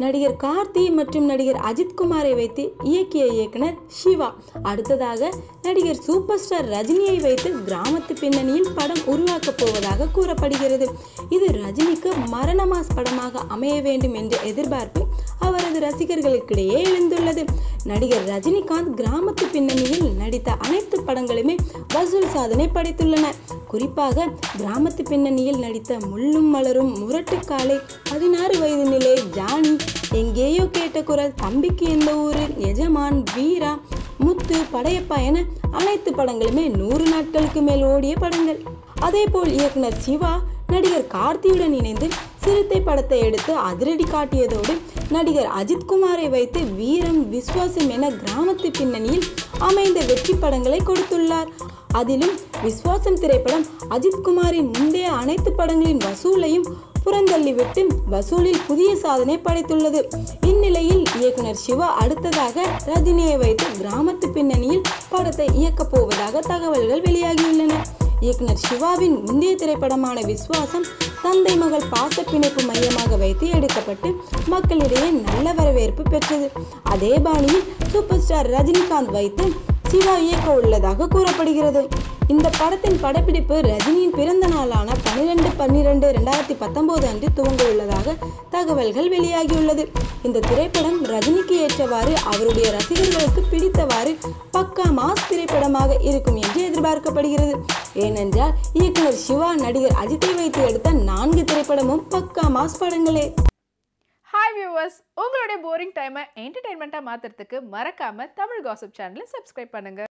நடிகர் கார்த்தி மற்றும் நடிகர் அஜித் குமாரை வைத்து இயக்கிய இயக்குனர் சிவா அடுத்ததாக நடிகர் சூப்பர் ஸ்டார் ரஜினியை வைத்து கிராமத்து பின்னணியில் படம் உருவாக்கப் போவதாக கூறப்படுகிறது இது ரஜினிக்கு மரண மாஸ் படமாக அமைய வேண்டும் என்ற எதிர்பார்ப்பு அவரது ரசிகர்களுக்கிடையே எழுந்துள்ளது நடிகர் ரஜினிகாந்த் கிராமத்து பின்னணியில் நடித்த அனைத்து படங்களுமே வசூல் சாதனை படைத்துள்ளன குறிப்பாக கிராமத்து பின்னணியில் நடித்த முள்ளும் மலரும் முரட்டுக்காலை பதினாறு வயது நிலை ஜானி எங்கேயோ கேட்ட குரல் தம்பிக்கு எந்த ஊரு எஜமான் வீரா முத்து படையப்பா என அனைத்து படங்களுமே நூறு நாட்களுக்கு மேல் ஓடிய படங்கள் அதேபோல் இயக்குனர் சிவா நடிகர் கார்த்தியுடன் இணைந்து சிறுத்தை படத்தை எடுத்து அதிரடி காட்டியதோடு நடிகர் அஜித் குமாரை வைத்து வீரம் விஸ்வாசம் என கிராமத்து பின்னணியில் அமைந்த வெற்றி படங்களை கொடுத்துள்ளார் அதிலும் விஸ்வாசம் திரைப்படம் அஜித் குமாரின் முந்தைய அனைத்து படங்களின் வசூலையும் புறந்தள்ளிவிட்டு வசூலில் புதிய சாதனை படைத்துள்ளது இந்நிலையில் இயக்குனர் சிவா அடுத்ததாக ரஜினியை வைத்து கிராமத்து பின்னணியில் படத்தை இயக்கப் போவதாக தகவல்கள் வெளியாகியுள்ளன இயக்குனர் சிவாவின் முந்தைய திரைப்படமான விஸ்வாசம் தந்தை மகள் பாச பிணைப்பு மையமாக வைத்து எடுக்கப்பட்டு மக்களிடையே நல்ல வரவேற்பு பெற்றது அதே பாணியில் சூப்பர் ஸ்டார் ரஜினிகாந்த் வைத்து சிவா இயக்க உள்ளதாக கூறப்படுகிறது இந்த படத்தின் படப்பிடிப்பு ரஜினியின் பிறந்த நாளான பன்னிரெண்டு பன்னிரெண்டு ரெண்டாயிரத்தி பத்தொன்பது அன்று துவங்க உள்ளதாக தகவல்கள் வெளியாகியுள்ளது இந்த திரைப்படம் ரஜினிக்கு ஏற்றவாறு அவருடைய ரசிகர்களுக்கு பிடித்தவாறு பக்கா மாஸ் திரைப்படமாக இருக்கும் என்று எதிர்பார்க்கப்படுகிறது ஏனென்றால் இயக்குனர் சிவா நடிகர் அஜித்தை வைத்து எடுத்த நான்கு திரைப்படமும் பக்கா மாஸ் படங்களே ஹாய் வியூவர்ஸ் உங்களுடைய போரிங் டைமை என்டர்டைன்மெண்ட்டாக மாற்றுறதுக்கு மறக்காம தமிழ் காசிப் சேனலை சப்ஸ்கிரைப் பண்ணுங்க